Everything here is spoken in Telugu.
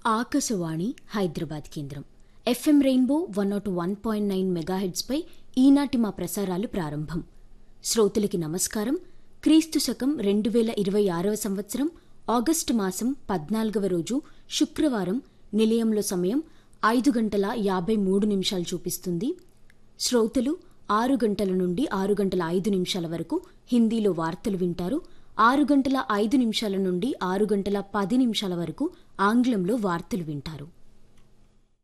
ఆకాశవాణి హైదరాబాద్ కేంద్రం FM Rainbow one naught one point nine మెగాహెడ్స్పై ఈనాటి మా ప్రసారాలు ప్రారంభం శ్రోతలకి నమస్కారం క్రీస్తు శకం రెండు వేల ఇరవై ఆరవ సంవత్సరం ఆగస్టు మాసం పద్నాలుగవ రోజు శుక్రవారం నిలయంలో సమయం ఐదు గంటల యాభై మూడు నిమిషాలు చూపిస్తుంది శ్రోతలు ఆరు గంటల నుండి ఆరు గంటల ఐదు నిమిషాల వరకు హిందీలో వార్తలు వింటారు ఆరు గంటల ఐదు నిమిషాల నుండి ఆరు గంటల పది నిమిషాల వరకు ఆంగ్లంలో వార్తలు వింటారు